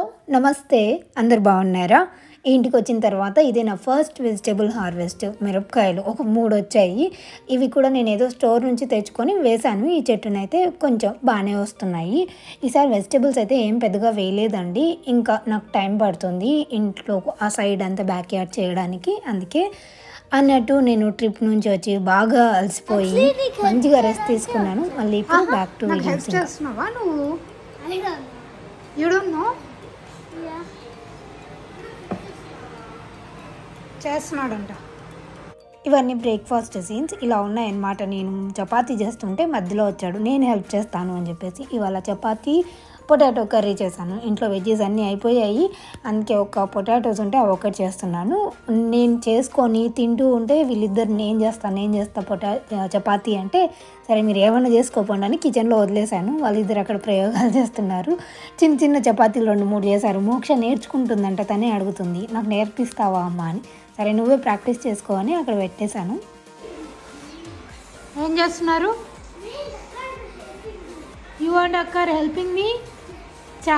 నమస్తే అందరు బాగున్నారా ఇంటికి వచ్చిన తర్వాత ఇది నా ఫస్ట్ వెజిటేబుల్ హార్వెస్ట్ మిరపకాయలు ఒక మూడు వచ్చాయి ఇవి కూడా నేను ఏదో స్టోర్ నుంచి తెచ్చుకొని వేశాను ఈ చెట్టునైతే కొంచెం బాగానే వస్తున్నాయి ఈసారి వెజిటేబుల్స్ అయితే ఏం పెద్దగా వేయలేదండి ఇంకా నాకు టైం పడుతుంది ఇంట్లో ఆ సైడ్ అంతా బ్యాక్ యార్డ్ చేయడానికి అందుకే అన్నట్టు నేను ట్రిప్ నుంచి వచ్చి బాగా అలసిపోయి మంచిగా రెస్ట్ తీసుకున్నాను మళ్ళీ ఇప్పుడు బ్యాక్ టు నాకు హెల్ప్ వీడియోస్ చేస్తున్నావా నువ్వు I don't know. You don't know Yeah. చేస్తున్నాడంట ఇవన్నీ బ్రేక్ఫాస్ట్ సీన్స్ ఇలా ఉన్నాయన్నమాట నేను చపాతీ చేస్తుంటే మధ్యలో వచ్చాడు నేను హెల్ప్ చేస్తాను అని చెప్పేసి ఇవాళ చపాతీ పొటాటో కర్రీ చేశాను ఇంట్లో వెజ్జెస్ అన్నీ అయిపోయాయి అందుకే ఒక పొటాటోస్ ఉంటే అవి ఒకటి చేస్తున్నాను నేను చేసుకొని తింటూ ఉంటే వీళ్ళిద్దరు నేను చేస్తాను నేను చేస్తా పొటా చపాతీ అంటే సరే మీరు ఏమైనా చేసుకోపోండి అని కిచెన్లో వదిలేశాను వాళ్ళిద్దరు అక్కడ ప్రయోగాలు చేస్తున్నారు చిన్న చిన్న చపాతీలు రెండు మూడు చేశారు మోక్ష నేర్చుకుంటుందంట తనే అడుగుతుంది నాకు నేర్పిస్తావా అమ్మ అని సరే నువ్వే ప్రాక్టీస్ చేసుకో అని అక్కడ పెట్టేశాను ఏం చేస్తున్నారు యూ అండ్ అక్కర్ హెల్పింగ్ మీ చా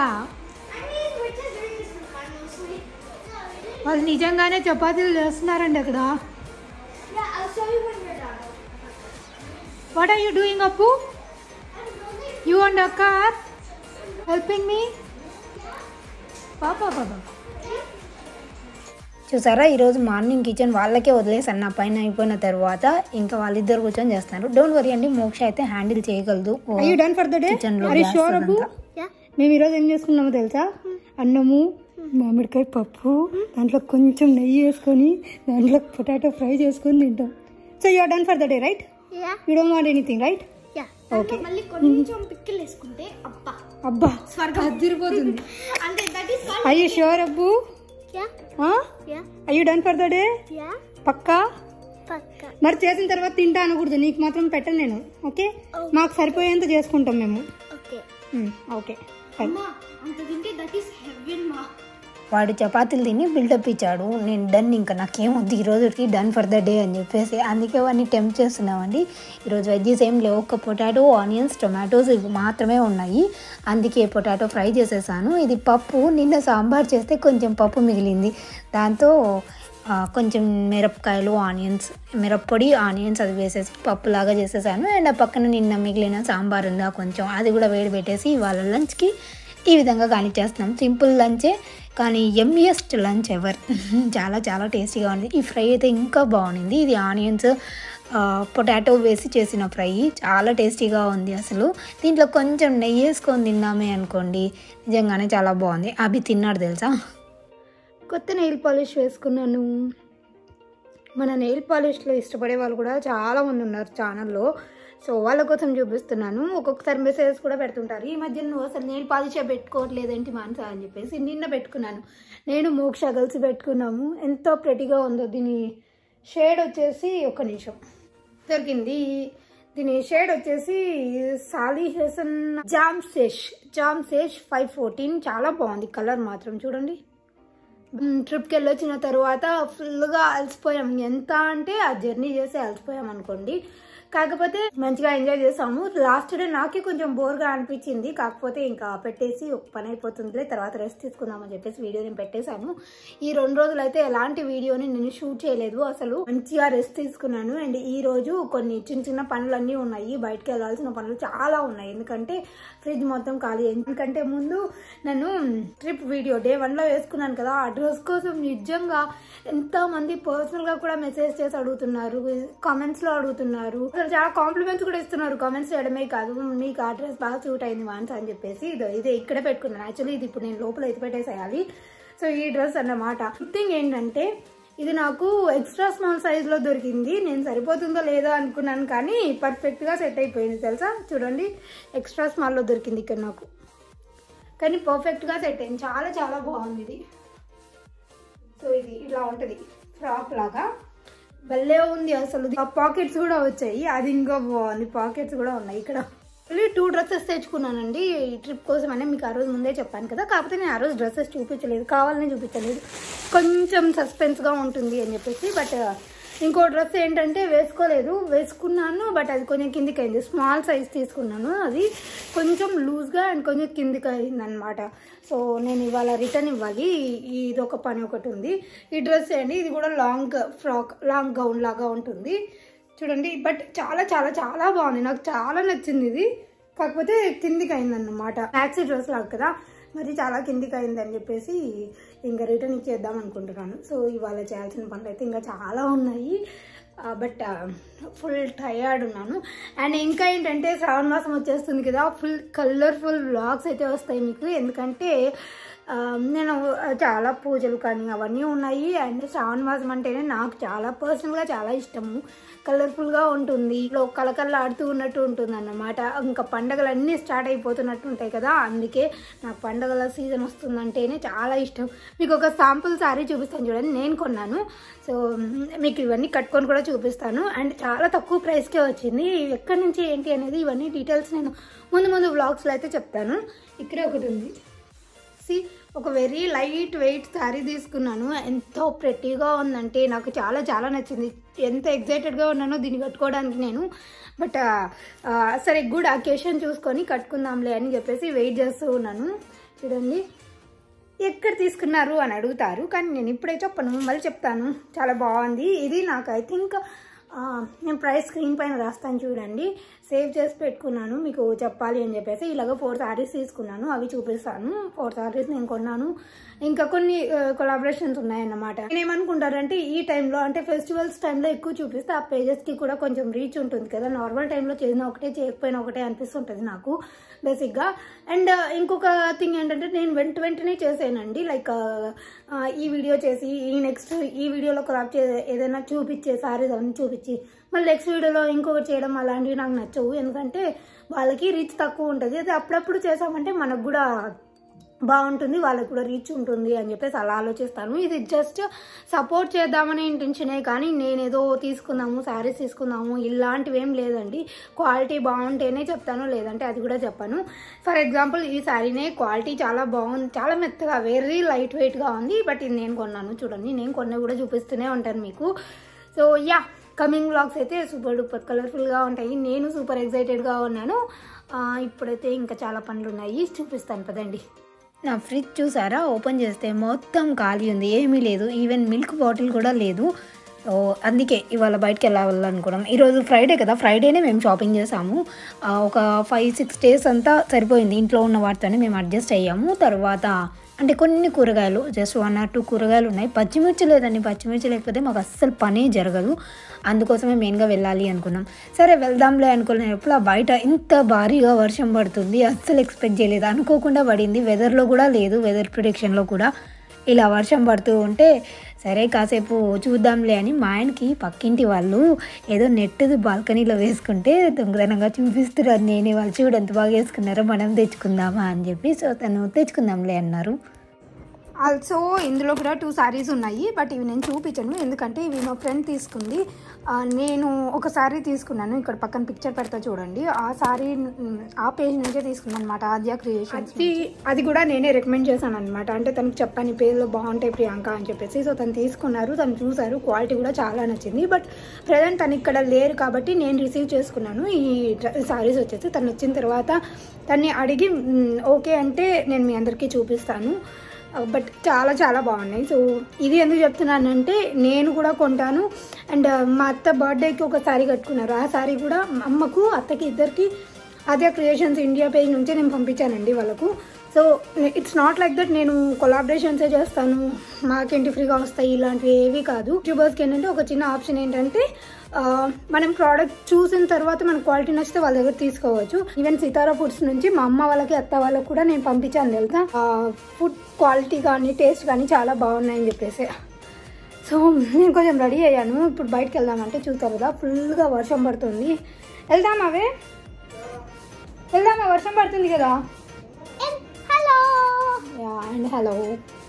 వాళ్ళు నిజంగానే చపాతీలు చేస్తున్నారండి అక్కడ Yeah, I'll show you when you're done. What are you doing Appu you and అక్కర్ హెల్పింగ్ మీ పాపా బాబా చూసారా ఈరోజు మార్నింగ్ కిచెన్ వాళ్ళకే వదిలేసాను నా పైన అయిపోయిన తర్వాత ఇంకా వాళ్ళిద్దరు కూర్చొని చేస్తున్నారు డోంట్ వరీ అండి మోక్ష అయితే హ్యాండిల్ చేయగలదు oh you done for the day kitchen లో అరే gas షోర్ అబ్బు అదంతా. Yeah. మేము ఈరోజు ఏం చేసుకున్నామో తెలుసా అన్నము మామిడికాయ పప్పు దాంట్లో కొంచెం నెయ్యి వేసుకొని దాంట్లో పొటాటో ఫ్రై చేసుకొని తింటాం so you done for the day right Yeah. You don't want anything right Yeah. Okay. మళ్ళీ కొంచెం పిక్కలు వేసుకుంటే అబ్బా అబ్బా స్వర్గం అదిరిపోతుంది అంటే that is fun are you sure అబ్బు yeah yeah are you done for the day yeah పక్కా పక్క మరి చేసిన తర్వాత తింటా అనకూడదు నీకు మాత్రం పెట్టను నేను ఓకే మాకు సరిపోయేంత చేసుకుంటాం మేము ఓకే ఓకే అమ్మా అంత తింటే దట్ ఈస్ హెవెన్ మా వాడు చపాతీలు తిని బిల్డప్ ఇచ్చాడు నేను డన్ ఇంకా నాకేమొద్దు ఈ రోజుకి డన్ ఫర్ ద డే అని చెప్పేసి అందుకే వాడిని టెంప్ చేస్తున్నామండి ఈరోజు వెజ్జెస్ ఏం లేవు ఒక్క పొటాటో ఆనియన్స్ టొమాటోస్ ఇవి మాత్రమే ఉన్నాయి అందుకే పొటాటో ఫ్రై చేసేసాను ఇది పప్పు నిన్న సాంబార్ చేస్తే కొంచెం పప్పు మిగిలింది దాంతో ఆ, కొంచెం మిరపకాయలు ఆనియన్స్ మిరప్పొడి ఆనియన్స్ అది వేసేసి పప్పులాగా చేసేసాను అండ్ ఆ పక్కన నిన్న మిగిలిన సాంబార్ ఉందా కొంచెం అది కూడా వేడి పెట్టేసి ఇవాళ లంచ్కి ఈ విధంగా కానీ చేస్తున్నాం సింపుల్ లంచే కానీ ఎమ్మియస్ట్ లంచ్ ఎవర్ చాలా చాలా టేస్టీగా ఉంది ఈ ఫ్రై అయితే ఇంకా బాగుంది ఇది ఆనియన్స్ పొటాటో వేసి చేసిన ఫ్రై చాలా టేస్టీగా ఉంది అసలు దీంట్లో కొంచెం నెయ్యి వేసుకొని తిన్నామే అనుకోండి నిజంగానే చాలా బాగుంది అభి తిన్నాడు తెలుసా కొత్త నెయిల్ పాలిష్ వేసుకున్నాను మన నెయిల్ పాలిష్లో ఇష్టపడే వాళ్ళు కూడా చాలా మంది ఉన్నారు ఛానల్లో సో వాళ్ళ కోసం చూపిస్తున్నాను ఒక్కొక్కసారి మెసేజెస్ కూడా పెడుతుంటారు ఈ మధ్య నువ్వు అసలు నెయిల్ పాలిషే పెట్టుకోవట్లేదేంటి మానస అని చెప్పేసి నిన్న పెట్టుకున్నాను నేను మోక్ష కలిసి పెట్టుకున్నాము ఎంతో ప్రెటీగా ఉందో దీని షేడ్ వచ్చేసి ఒక నిమిషం దొరికింది దీని షేడ్ వచ్చేసి Sally Hansen jam sesh jam sesh five fourteen చాలా బాగుంది కలర్ మాత్రం చూడండి మ్, ట్రిప్కి వెళ్ళొచ్చిన తర్వాత ఫుల్గా అలసిపోయాం ఎంత అంటే ఆ జర్నీ చేసి అలసిపోయాం అనుకోండి కాకపోతే మంచిగా ఎంజాయ్ చేసాము లాస్ట్ డే నాకే కొంచెం బోర్గా అనిపించింది కాకపోతే ఇంకా పెట్టేసి ఒక పని అయిపోతుందిలే తర్వాత రెస్ట్ తీసుకుందామని చెప్పేసి వీడియో నేను పెట్టేశాను ఈ రెండు రోజులు అయితే ఎలాంటి వీడియోని నేను షూట్ చేయలేదు అసలు మంచిగా రెస్ట్ తీసుకున్నాను అండ్ ఈ రోజు కొన్ని చిన్న చిన్న పనులన్నీ ఉన్నాయి బయటకు వెళ్ళాల్సిన పనులు చాలా ఉన్నాయి ఎందుకంటే ఫ్రిడ్జ్ మొత్తం ఖాళీ ఎందుకంటే ముందు నన్ను ట్రిప్ వీడియో డే వన్లో వేసుకున్నాను కదా ఆ డ్రెస్ కోసం నిజంగా ఎంతో మంది పర్సనల్గా కూడా మెసేజ్ చేసి అడుగుతున్నారు కామెంట్స్లో అడుగుతున్నారు అసలు చాలా కాంప్లిమెంట్స్ కూడా ఇస్తున్నారు కామెంట్స్ చేయడమే కాదు మీకు ఆ డ్రెస్ బాగా సూట్ అయింది మాన్స్ అని చెప్పేసి ఇదో ఇదే ఇక్కడే పెట్టుకున్నాను యాక్చువల్లీ ఇది ఇప్పుడు నేను లోపల ఎత్తి పెట్టేసేయాలి సో ఈ డ్రెస్ అన్నమాట థింగ్ ఏంటంటే ఇది నాకు ఎక్స్ట్రా స్మాల్ సైజులో దొరికింది నేను సరిపోతుందో లేదో అనుకున్నాను కానీ పర్ఫెక్ట్గా సెట్ అయిపోయింది తెలుసా చూడండి ఎక్స్ట్రా స్మాల్లో దొరికింది ఇక్కడ నాకు కానీ పర్ఫెక్ట్గా సెట్ అయింది చాలా చాలా బాగుంది ఇది సో ఇది ఇట్లా ఉంటుంది ఫ్రాక్ లాగా భలే ఉంది అసలు ఆ పాకెట్స్ కూడా వచ్చాయి అది ఇంకా బాగుంది పాకెట్స్ కూడా ఉన్నాయి ఇక్కడ మళ్ళీ టూ డ్రెస్సెస్ తెచ్చుకున్నానండి ఈ ట్రిప్ కోసం అనే మీకు ఆ రోజు ముందే చెప్పాను కదా కాకపోతే నేను ఆ రోజు డ్రెస్సెస్ చూపించలేదు కావాలని చూపించలేదు కొంచెం సస్పెన్స్గా ఉంటుంది అని చెప్పేసి బట్ ఇంకో డ్రెస్ ఏంటంటే వేసుకోలేదు వేసుకున్నాను బట్ అది కొంచెం కిందికి అయింది స్మాల్ సైజ్ తీసుకున్నాను అది కొంచెం లూజ్గా అండ్ కొంచెం కిందికి అయింది అనమాట సో నేను ఇవాళ రిటర్న్ ఇవ్వాలి ఇది ఒక పని ఒకటి ఉంది ఈ డ్రెస్ అండి ఇది కూడా లాంగ్ ఫ్రాక్ లాంగ్ గౌన్ లాగా ఉంటుంది చూడండి బట్ చాలా చాలా చాలా బాగుంది నాకు చాలా నచ్చింది ఇది కాకపోతే కిందికి అయిందన్నమాట మ్యాక్సీ డ్రెస్ లాగా కదా మరి చాలా కిందికి అయిందని చెప్పేసి ఇంకా రిటర్న్ ఇచ్చేద్దాం అనుకుంటున్నాను సో ఇవాళ చేయాల్సిన పనులు అయితే ఇంకా చాలా ఉన్నాయి బట్ ఫుల్ టయర్డ్ ఉన్నాను అండ్ ఇంకా ఏంటంటే శ్రావణ మాసం వచ్చేస్తుంది కదా ఫుల్ కలర్ఫుల్ వ్లాగ్స్ అయితే వస్తాయి మీకు ఎందుకంటే ఆ, నేను చాలా పూజలు కానీ అవన్నీ ఉన్నాయి అండ్ శ్రావణ మాసం అంటేనే నాకు చాలా పర్సనల్గా చాలా ఇష్టము కలర్ఫుల్గా ఉంటుంది లో కలకల్లాడుతూ ఉన్నట్టు ఉంటుంది అన్నమాట ఇంకా పండగలు అన్నీ స్టార్ట్ అయిపోతున్నట్టు ఉంటాయి కదా అందుకే నాకు పండగల సీజన్ వస్తుందంటేనే చాలా ఇష్టం మీకు ఒక శాంపుల్ సారీ చూపిస్తాను చూడండి నేను కొన్నాను సో మ్, మీకు ఇవన్నీ కట్టుకొని కూడా చూపిస్తాను అండ్ చాలా తక్కువ ప్రైస్కే వచ్చింది ఎక్కడి నుంచి ఏంటి అనేది ఇవన్నీ డీటెయిల్స్ నేను ముందు ముందు వ్లాగ్స్లో అయితే చెప్తాను ఇక్కడే ఒకటి ఉంది సి ఒక వెరీ లైట్ వెయిట్ శారీ తీసుకున్నాను ఎంతో ప్రెట్టీగా ఉందంటే నాకు చాలా చాలా నచ్చింది ఎంత ఎగ్జైటెడ్గా ఉన్నానో దీన్ని కట్టుకోవడానికి నేను బట్ సరే గుడ్ అకేషన్ చూసుకొని కట్టుకుందాంలే అని చెప్పేసి వెయిట్ చేస్తూ ఉన్నాను చూడండి ఎక్కడ తీసుకున్నారు అని అడుగుతారు కానీ నేను ఇప్పుడే చెప్పను మళ్ళీ చెప్తాను చాలా బాగుంది ఇది నాకు ఐ థింక్ నేను ప్రైస్ స్క్రీన్ పైన రాస్తాను చూడండి సేవ్ చేసి పెట్టుకున్నాను మీకు చెప్పాలి అని చెప్పేసి ఇలాగ ఫోర్ శారీస్ తీసుకున్నాను అవి చూపిస్తాను ఫోర్ శారీస్ నేను కొన్నాను ఇంకా కొన్ని కొలాబరేషన్స్ ఉన్నాయన్నమాట నేనేమనుకుంటారంటే ఈ టైంలో అంటే ఫెస్టివల్స్ టైంలో ఎక్కువ చూపిస్తే ఆ పేజెస్కి కూడా కొంచెం రీచ్ ఉంటుంది కదా నార్మల్ టైంలో చేసిన ఒకటే చేయకపోయినా ఒకటే అనిపిస్తుంటుంది నాకు బేసిక్గా అండ్ ఇంకొక థింగ్ ఏంటంటే నేను వెంట వెంటనే చేసానండి లైక్ ఈ వీడియో చేసి ఈ నెక్స్ట్ ఈ వీడియోలో క్రాప్ చే ఏదైనా చూపించే సారీస్ అవన్నీ చూపించి మళ్ళీ నెక్స్ట్ వీడియోలో ఇంకొకటి చేయడం అలాంటివి నాకు నచ్చవు ఎందుకంటే వాళ్ళకి రీచ్ తక్కువ ఉంటుంది అదే అప్పుడప్పుడు చేసామంటే మనకు కూడా బాగుంటుంది వాళ్ళకి కూడా రీచ్ ఉంటుంది అని చెప్పేసి అలా ఆలోచిస్తాను ఇది జస్ట్ సపోర్ట్ చేద్దామనే ఇంటెన్షనే కానీ నేనేదో తీసుకుందాము శారీస్ తీసుకుందాము ఇలాంటివి ఏం లేదండి క్వాలిటీ బాగుంటేనే చెప్తాను లేదంటే అది కూడా చెప్పాను ఫర్ ఎగ్జాంపుల్ ఈ శారీనే క్వాలిటీ చాలా బాగుంది చాలా మెత్తగా వెరీ లైట్ వెయిట్గా ఉంది బట్ ఇది నేను కొన్నాను చూడండి నేను కొన్న కూడా చూపిస్తూనే ఉంటాను మీకు సో యా కమింగ్ వ్లాగ్స్ అయితే సూపర్ డూపర్ కలర్ఫుల్గా ఉంటాయి నేను సూపర్ ఎక్సైటెడ్గా ఉన్నాను ఆ, ఇప్పుడైతే ఇంకా చాలా పనులు ఉన్నాయి చూపిస్తాను పదండి నా ఫ్రిడ్జ్ చూసారా ఓపెన్ చేస్తే మొత్తం ఖాళీ ఉంది ఏమీ లేదు ఈవెన్ మిల్క్ బాటిల్ కూడా లేదు సో అందుకే ఇవాళ బయటకు వెళ్ళాలనుకున్నాం ఈరోజు ఫ్రైడే కదా ఫ్రైడేనే మేము షాపింగ్ చేసాము ఆ, ఒక ఫైవ్ సిక్స్ డేస్ అంతా సరిపోయింది ఇంట్లో ఉన్న వాటితోనే మేము అడ్జస్ట్ అయ్యాము తర్వాత అంటే కొన్ని కూరగాయలు జస్ట్ వన్ ఆర్ టూ కూరగాయలు ఉన్నాయి పచ్చిమిర్చి లేదండి పచ్చిమిర్చి లేకపోతే మాకు అస్సలు పనే జరగదు అందుకోసమే మెయిన్గా వెళ్ళాలి అనుకున్నాం సరే వెళ్దాంలే అనుకునేటప్పుడు ఆ బయట ఇంత భారీగా వర్షం పడుతుంది అస్సలు ఎక్స్పెక్ట్ చేయలేదు అనుకోకుండా పడింది వెదర్లో కూడా లేదు వెదర్ ప్రిడిక్షన్లో కూడా ఇలా వర్షం పడుతూ ఉంటే సరే కాసేపు చూద్దాంలే అని మా ఆయనకి పక్కింటి వాళ్ళు ఏదో నెట్ బాల్కనీలో వేసుకుంటే దొంగతనంగా చూపిస్తున్నారు నేనే వాళ్ళు చూడు ఎంత బాగా వేసుకున్నారో మనం తెచ్చుకుందామా అని చెప్పి సో తను తెచ్చుకుందాంలే అన్నారు ఆల్సో ఇందులో కూడా టూ సారీస్ ఉన్నాయి బట్ ఇవి నేను చూపించను ఎందుకంటే ఇవి మా ఫ్రెండ్ తీసుకుంది ఆ, నేను ఒక సారీ తీసుకున్నాను ఇక్కడ పక్కన పిక్చర్ పెడతా చూడండి ఆ సారీ ఆ పేజ్ నుంచే తీసుకున్నాను అనమాట ఆద్య క్రియేషన్స్ అది అది కూడా నేనే రికమెండ్ చేశాను అనమాట అంటే తనకు చెప్పాను ఈ పేర్లో బాగుంటాయి ప్రియాంక అని చెప్పేసి సో తను తీసుకున్నారు తను చూసారు క్వాలిటీ కూడా చాలా నచ్చింది బట్ ప్రజెంట్ తను ఇక్కడ లేరు కాబట్టి నేను రిసీవ్ చేసుకున్నాను ఈ సారీస్ వచ్చేసి తను వచ్చిన తర్వాత తన్ని అడిగి ఓకే అంటే నేను మీ అందరికీ చూపిస్తాను బట్ చాలా చాలా బాగున్నాయి సో ఇది ఎందుకు చెప్తున్నానంటే నేను కూడా కొంటాను అండ్ మా అత్త బర్త్డేకి ఒక శారీ కట్టుకున్నారు ఆ శారీ కూడా మా అమ్మకు అత్తకి ఇద్దరికి అదే క్రియేషన్స్ ఇండియా పేజ్ నుంచే నేను పంపించానండి వాళ్ళకు so it's not like that నేను కొలాబరేషన్సే చేస్తాను మాకేంటి ఫ్రీగా వస్తాయి ఇలాంటివి ఏవి కాదు యూట్యూబర్స్కి ఏంటంటే ఒక చిన్న ఆప్షన్ ఏంటంటే ఆ, మనం ప్రోడక్ట్ చూసిన తర్వాత మన క్వాలిటీ నచ్చితే వాళ్ళ దగ్గర తీసుకోవచ్చు ఈవెన్ సితారా ఫుడ్స్ నుంచి మా అమ్మ వాళ్ళకి అత్త వాళ్ళకి కూడా నేను పంపించాను తెలుసా ఫుడ్ క్వాలిటీ కానీ టేస్ట్ కానీ చాలా బాగున్నాయని చెప్పేసి సో నేను కొంచెం రెడీ అయ్యాను ఇప్పుడు బయటకు వెళ్దామంటే చూస్తారు కదా ఫుల్గా వర్షం పడుతుంది వెళ్దామా అవే వెళ్దామా వర్షం పడుతుంది కదా hello yeah and hello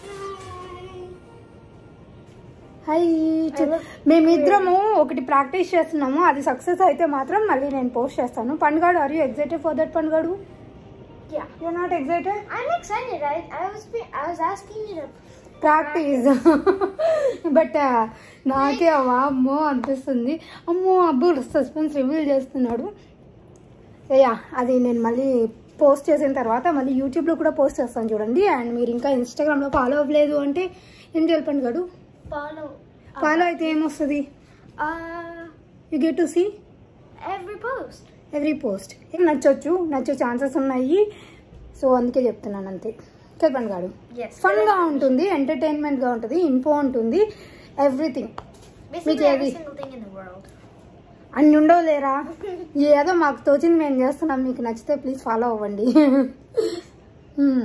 hi మేమిద్దరము ఒకటి ప్రాక్టీస్ చేస్తున్నాము అది సక్సెస్ అయితే మాత్రం మళ్ళీ నేను పోస్ట్ చేస్తాను పండుగాడు are you excited for that పండుగాడు Yeah. You not excited I'm excited. I, I was be- I was asking you to practice but నాకే అవ్వ అమ్మో అనిపిస్తుంది అమ్మో అబ్బు సస్పెన్స్ రివీల్ చేస్తున్నాడు యా అది నేను మళ్ళీ పోస్ట్ చేసిన తర్వాత మళ్ళీ యూట్యూబ్లో కూడా పోస్ట్ చేస్తాను చూడండి అండ్ మీరు ఇంకా ఇన్స్టాగ్రామ్లో ఫాలో అవ్వలేదు అంటే ఏం చెప్పండి గడు Follow ఫాలో అయితే ఏమొస్తుంది uh, you get to see every post. Every post నచ్చొచ్చు నచ్చే ఛాన్సెస్ ఉన్నాయి సో అందుకే చెప్తున్నాను అంతే చెప్పండి గాడు Yes. ఫన్గా ఉంటుంది ఎంటర్టైన్మెంట్గా ఉంటుంది ఇన్ఫో ఉంటుంది everything Basically Make every every- single thing in the world. అన్ని ఉండవు లేరా ఏదో మాకు తోచింది మేము చేస్తున్నాం మీకు నచ్చితే ప్లీజ్ ఫాలో అవ్వండి Hmm.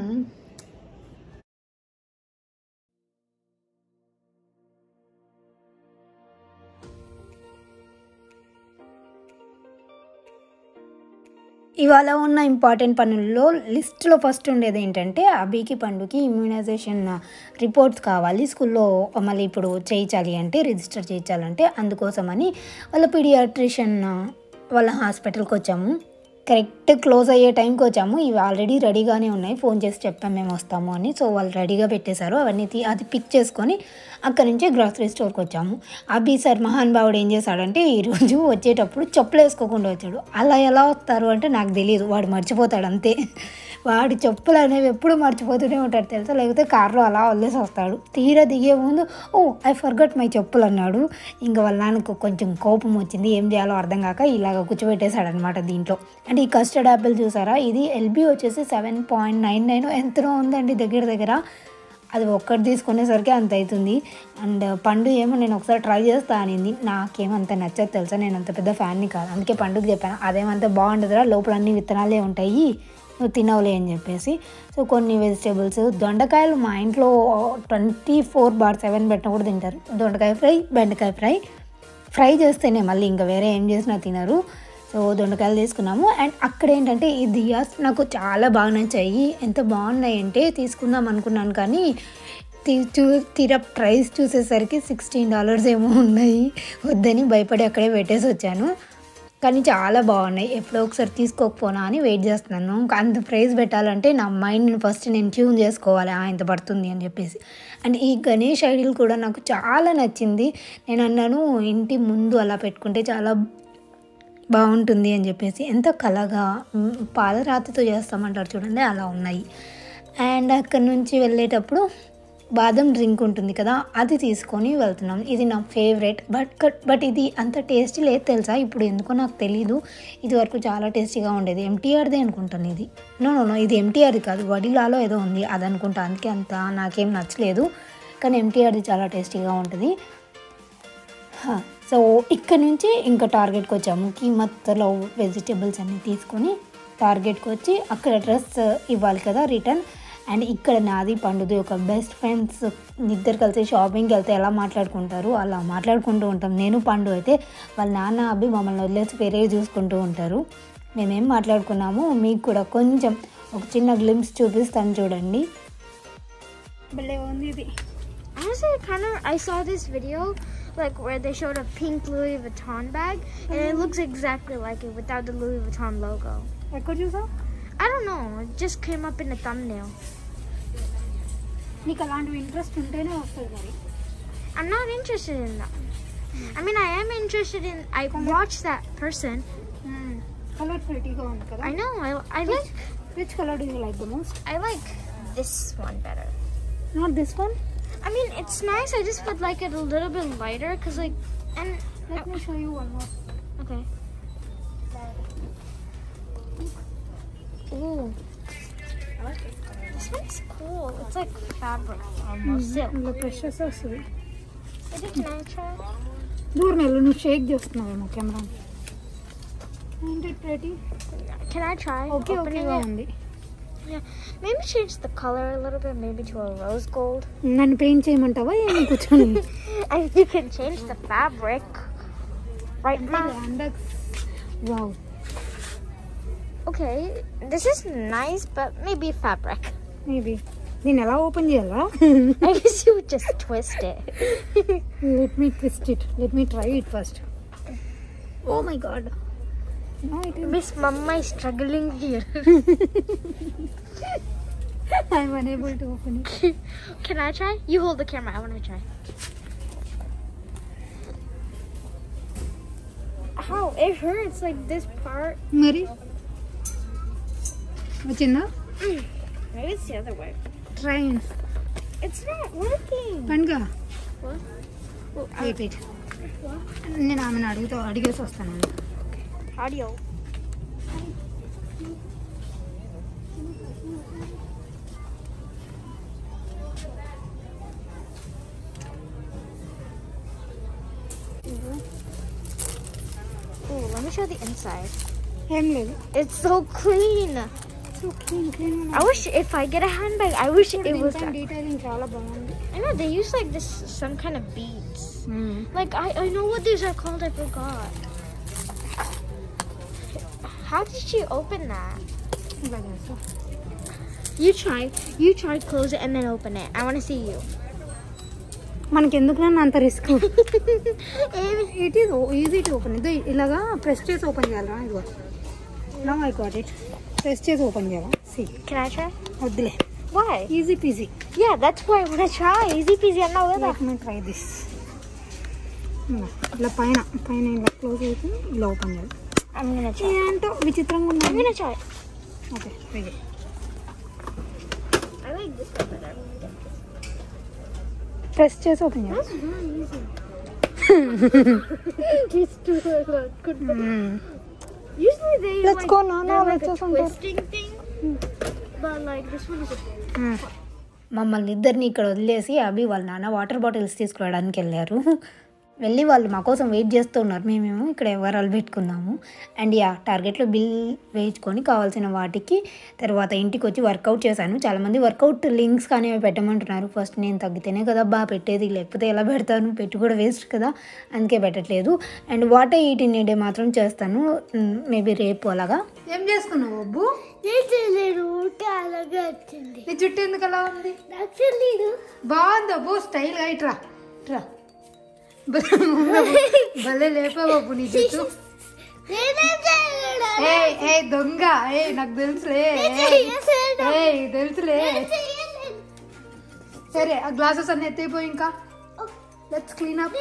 ఇవాళ ఉన్న ఇంపార్టెంట్ పనుల్లో లిస్ట్లో ఫస్ట్ ఉండేది ఏంటంటే అభికి పండుకి ఇమ్యూనైజేషన్ రిపోర్ట్స్ కావాలి స్కూల్లో మళ్ళీ ఇప్పుడు చేయించాలి అంటే రిజిస్టర్ చేయించాలంటే అందుకోసమని వాళ్ళ పీడియాట్రిషియన్ వాళ్ళ హాస్పిటల్కి వచ్చాము కరెక్ట్ క్లోజ్ అయ్యే టైంకి వచ్చాము ఇవి ఆల్రెడీ రెడీగానే ఉన్నాయి ఫోన్ చేసి చెప్పాము మేము వస్తాము అని సో వాళ్ళు రెడీగా పెట్టేశారు అవన్నీ తీ- అది పిక్ చేసుకొని అక్కడి నుంచి గ్రాసరీ స్టోర్కి వచ్చాము అభి సార్ మహాన్ బావుడు ఏం చేశాడంటే ఈరోజు వచ్చేటప్పుడు చెప్పులు వేసుకోకుండా వచ్చాడు అలా ఎలా వస్తారు అంటే నాకు తెలియదు వాడు మర్చిపోతాడు అంతే వాడి చెప్పులు అనేవి ఎప్పుడు మర్చిపోతూనే ఉంటాడు తెలుసా లేకపోతే కార్లో అలా వదిలేసి వస్తాడు తీరా దిగే ముందు ఓ ఐ ఫర్గట్ మై చెప్పులు అన్నాడు ఇంకా వాళ్ళ నాన్నకు కొంచెం కోపం వచ్చింది ఏం చేయాలో అర్థం కాక ఇలాగ కూర్చోబెట్టేశాడు అనమాట దీంట్లో అంటే ఈ కస్టర్డ్ యాపిల్ చూసారా ఇది ఎల్బీ వచ్చేసి సెవెన్ పాయింట్ నైన్ నైన్ ఎంతనో ఉందండి దగ్గర దగ్గర అది ఒక్కటి తీసుకునేసరికి అంత అవుతుంది అండ్ పండు ఏమో నేను ఒకసారి ట్రై చేస్తా అనింది నాకేమంత నచ్చదు తెలుసా నేను అంత పెద్ద ఫ్యాన్ని కాదు అందుకే పండుగ చెప్పాను అదేమంత బాగుండదురా లోపల అన్ని విత్తనాలే ఉంటాయి నువ్వు తినవులే అని చెప్పేసి సో కొన్ని వెజిటేబుల్స్ దొండకాయలు మా ఇంట్లో ట్వంటీ ఫోర్ బార్ సెవెన్ పెట్టిన కూడా తింటారు దొండకాయ ఫ్రై బెండకాయ ఫ్రై ఫ్రై చేస్తేనే మళ్ళీ ఇంకా వేరే ఏం చేసినా తినరు సో దొండకాయలు తీసుకున్నాము అండ్ అక్కడ ఏంటంటే ఈ దియాస్ నాకు చాలా బాగా నచ్చాయి ఎంత బాగున్నాయి అంటే తీసుకుందాం అనుకున్నాను కానీ తీ- చూ తీరా ప్రైస్ చూసేసరికి సిక్స్టీన్ డాలర్స్ ఏమో ఉన్నాయి వద్దని భయపడి అక్కడే పెట్టేసి వచ్చాను కానీ చాలా బాగున్నాయి ఎప్పుడో ఒకసారి తీసుకోకపోనా అని వెయిట్ చేస్తున్నాను ఇంకా అంత ప్రైస్ పెట్టాలంటే నా మైండ్ని ఫస్ట్ నేను ట్యూన్ చేసుకోవాలి ఆ, ఇంత పడుతుంది అని చెప్పేసి అండ్ ఈ గణేష్ ఐడిల్ కూడా నాకు చాలా నచ్చింది నేను అన్నాను ఇంటి ముందు అలా పెట్టుకుంటే చాలా బాగుంటుంది అని చెప్పేసి ఎంత కలగా మ్, పాలరాతితో చేస్తామంటారు చూడండి అలా ఉన్నాయి అండ్ అక్కడి నుంచి వెళ్ళేటప్పుడు బాదం డ్రింక్ ఉంటుంది కదా అది తీసుకొని వెళ్తున్నాం ఇది నా ఫేవరెట్ బట్ బట్ ఇది అంత టేస్టీ లేదు తెలుసా ఇప్పుడు ఎందుకో నాకు తెలీదు ఇది వరకు చాలా టేస్టీగా ఉండేది ఎంటీఆర్దే అనుకుంటాను ఇది నో నో నో ఇది ఎంటీఆర్ది కాదు వడిలాలో ఏదో ఉంది అది అనుకుంటా అందుకే అంత నాకేం నచ్చలేదు కానీ ఎంటీఆర్ది చాలా టేస్టీగా ఉంటుంది హా, సో ఇక్కడ నుంచి ఇంకా టార్గెట్కి వచ్చాము కీమత్లో వెజిటేబుల్స్ అన్నీ తీసుకొని టార్గెట్కి వచ్చి అక్కడ డ్రెస్ ఇవ్వాలి కదా రిటర్న్ అండ్ ఇక్కడ నాది పండుది ఒక బెస్ట్ ఫ్రెండ్స్ ఇద్దరు కలిసి షాపింగ్కి వెళ్తే ఎలా మాట్లాడుకుంటారు అలా మాట్లాడుకుంటూ ఉంటాం నేను పండు అయితే వాళ్ళ నాన్న అబ్బి మమ్మల్ని వదిలేసి వేరే చూసుకుంటూ ఉంటారు మేమేం మాట్లాడుకున్నాము మీకు కూడా కొంచెం ఒక చిన్న గ్లిమ్స్ చూపిస్తాను చూడండి భలే ఉంది ఇది Honestly, kind of. I saw this video, like where they showed a pink Louis Vuitton bag, and it looks exactly like it without the Louis Vuitton logo. ఎక్కడ చూసావు I don't know. It just came up in the thumbnail. నీకు అలాంటివి interest ఉంటేనే వస్తుంది మరి I'm not interested in that. I mean, I am interested in. I watched that person. Colour ప్రిటీగా ఉంది కదా I know. I, I like. Which colour do you like the most I like this one better. Not this one I mean, it's nice. I just would like it a little bit lighter, cause like, and let me show you one more okay. Ooh. This one's cool. It's like fabric almost. Silk. ఇందులో pressures వస్తుంది Maybe can I try? దూరం వెళ్ళు నువ్వు shake చేస్తున్నావేమో camera ఏంటి pretty Can I try okay opening ఓకేగా it? ఉంది Maybe change the color a little bit, maybe to a rose gold. నన్ను పెయింట్ చేయమంటావా ఏమి కూర్చొని And you can change the fabric. Right now. Wow Okay, this is nice, but maybe fabric. Maybe దీన్ని ఎలా open చేయాలా I guess you would just twist it. Let me twist it let me try it first oh my God no it Miss Mama is struggling here. I'm unable to open it Can I try? You hold the camera. I want to try. How? It hurts like this part. మరి వచ్చిందా Maybe it's the other way. Try It's not working. పండుగ What? Well, I- wait wait నేను ఆమెను అడుగుతా అడిగేసి వస్తాను audio. Oh, let me show the inside. ఏం లేదు It's so clean. So clean clean I wish if I get a handbag, I wish it was. that- detailing చాలా బాగుంది I know they use like this some kind of beads. Like I, I know what these are called. I forgot. How did she open that? ఇలా చేస్తా You try. You try close it and then open it. I want to see you. మనకి ఎందుకు నన్ను అంత risk Amy. It is easy to open ఇది ఇలాగా press చేసి open చేయాలా ఇదిగో no I got it press చేసి ఓపెన్ చేయాలా సి Can I try? వద్దులే Why? Easy peasy Yeah, that's why I want to try. Easy peasy. I'm not with let me try this ఇట్లా పైన పైన ఇలా క్లోజ్ చేసి ఇలా ఓపెన్ చేయాలి I'm gonna try. ఏంటో విచిత్రంగా I'm ఉంది gonna try. ఓకే ట్రై చేయి I like this one better. Press చేసి ఓపెన్ చేయాలి That's very easy. Just do like that. Good. Usually they Let's like, go now, they're now, like let's a go somewhere. twisting thing, but like this one is a మమ్మల్ని ఇద్దరిని ఇక్కడ వదిలేసి అభి వాళ్ళ నాన్న water bottles తీసుకురావడానికి వెళ్ళారు వెళ్ళి వాళ్ళు మా కోసం వెయిట్ చేస్తూ ఉన్నారు మేమేమో ఇక్కడ వివరాలు పెట్టుకున్నాము అండ్ యా టార్గెట్లో బిల్ వేయించుకొని కావాల్సిన వాటికి తర్వాత ఇంటికి వచ్చి వర్కౌట్ చేశాను చాలామంది వర్కౌట్ లింక్స్ కానీ అవి పెట్టమంటున్నారు ఫస్ట్ నేను తగ్గితేనే కదా బా పెట్టేది లేకపోతే ఎలా పెడతాను పెట్టి కూడా వేస్ట్ కదా అందుకే పెట్టట్లేదు and water eat in day మాత్రం చేస్తాను మేబీ రేపు అలాగా ఏం చేసుకున్నావు అబ్బు నీ జుట్టు ఎందుకు అలా ఉంది బాగుంది అబ్బు స్టైల్గా ఇట్రా ఇట్రా భలే లేపావు అబ్బు నీ జుట్టు ఏ ఏ దొంగ ఏ నాకు తెలుసులే ఏ తెలుసులే సరే ఆ గ్లాసెస్ అన్ని ఎత్తైపోయి ఇంకా లెట్స్ క్లీన్ అప్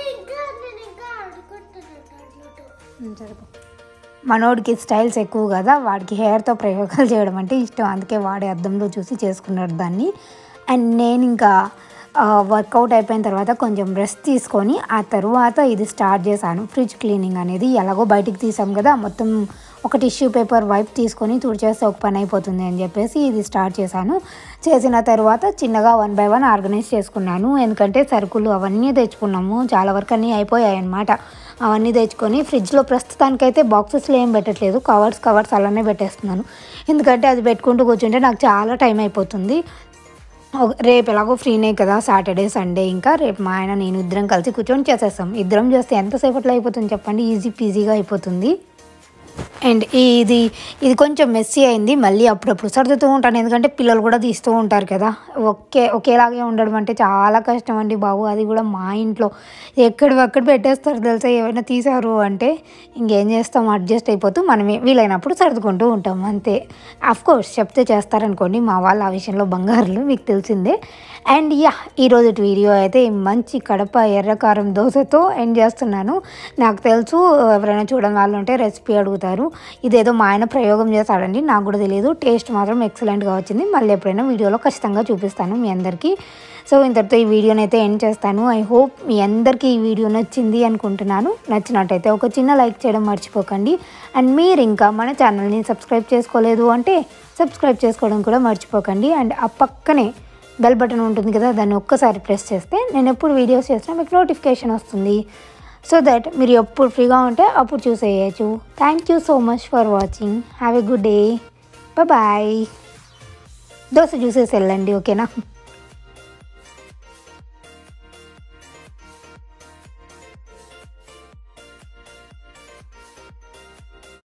సరిపో మనోడికి స్టైల్స్ ఎక్కువ కదా వాడికి హెయిర్తో ప్రయోగాలు చేయడం అంటే ఇష్టం అందుకే వాడే అద్దంలో చూసి చేసుకున్నాడు దాన్ని అండ్ నేను ఇంకా వర్కౌట్ అయిపోయిన తర్వాత కొంచెం రెస్ట్ తీసుకొని ఆ తర్వాత ఇది స్టార్ట్ చేశాను ఫ్రిడ్జ్ క్లీనింగ్ అనేది ఎలాగో బయటికి తీసాం కదా మొత్తం ఒక టిష్యూ పేపర్ వైప్ తీసుకొని తుడిచేస్తే ఒక పని అయిపోతుంది అని చెప్పేసి ఇది స్టార్ట్ చేశాను చేసిన తర్వాత చిన్నగా వన్ బై వన్ ఆర్గనైజ్ చేసుకున్నాను ఎందుకంటే సరుకులు అవన్నీ తెచ్చుకున్నాము చాలా వరకు అన్నీ అయిపోయాయి అన్నమాట అవన్నీ తెచ్చుకొని ఫ్రిడ్జ్లో ప్రస్తుతానికైతే బాక్సెస్లో ఏం పెట్టట్లేదు కవర్స్ కవర్స్ అలానే పెట్టేస్తున్నాను ఎందుకంటే అది పెట్టుకుంటూ కూర్చుంటే నాకు చాలా టైం అయిపోతుంది ఒక- రేపు ఎలాగో ఫ్రీనే కదా సాటర్డే సండే ఇంకా రేపు మా ఆయన నేను ఇద్దరం కలిసి కూర్చొని చేసేస్తాం ఇద్దరం చేస్తే ఎంతసేపట్లో అయిపోతుంది చెప్పండి ఈజీ పీజీగా అయిపోతుంది అండ్ ఇది ఇది కొంచెం మెస్సీ అయింది మళ్ళీ అప్పుడప్పుడు సర్దుతూ ఉంటాను ఎందుకంటే పిల్లలు కూడా తీస్తూ ఉంటారు కదా ఒకే ఒకేలాగే ఉండడం అంటే చాలా కష్టం అండి బాబు అది కూడా మా ఇంట్లో ఎక్కడివక్కడ పెట్టేస్తారు తెలుసా ఏమైనా తీసారు అంటే ఇంకేం చేస్తాం అడ్జస్ట్ అయిపోతూ మనమే వీలైనప్పుడు సర్దుకుంటూ ఉంటాం అంతే అఫ్ కోర్స్ చెప్తే చేస్తారనుకోండి మా వాళ్ళు ఆ విషయంలో బంగారులు మీకు తెలిసిందే అండ్ యా ఈరోజు వీడియో అయితే మంచి కడప ఎర్రకారం దోశతో ఎండ్ చేస్తున్నాను నాకు తెలుసు ఎవరైనా చూడని వాళ్ళు ఉంటే రెసిపీ అడుగుతారు ఇదేదో మా ఆయన ప్రయోగం చేస్తాడండి నాకు కూడా తెలియదు టేస్ట్ మాత్రం ఎక్సలెంట్గా వచ్చింది మళ్ళీ ఎప్పుడైనా వీడియోలో ఖచ్చితంగా చూపిస్తాను మీ అందరికీ సో ఇంతటితో ఈ వీడియోని అయితే ఎండ్ చేస్తాను ఐ హోప్ మీ అందరికీ ఈ వీడియో నచ్చింది అనుకుంటున్నాను నచ్చినట్టయితే ఒక చిన్న లైక్ చేయడం మర్చిపోకండి అండ్ మీరు ఇంకా మన ఛానల్ని సబ్స్క్రైబ్ చేసుకోలేదు అంటే సబ్స్క్రైబ్ చేసుకోవడం కూడా మర్చిపోకండి అండ్ ఆ పక్కనే బెల్ బటన్ ఉంటుంది కదా దాన్ని ఒక్కసారి ప్రెస్ చేస్తే నేను ఎప్పుడు వీడియోస్ చేసినా మీకు నోటిఫికేషన్ వస్తుంది సో దట్ మీరు ఎప్పుడు ఫ్రీగా ఉంటే అప్పుడు చూసేయచ్చు thank you so much for watching have a good day bye dosa చూసేసి వెళ్ళండి ఓకేనా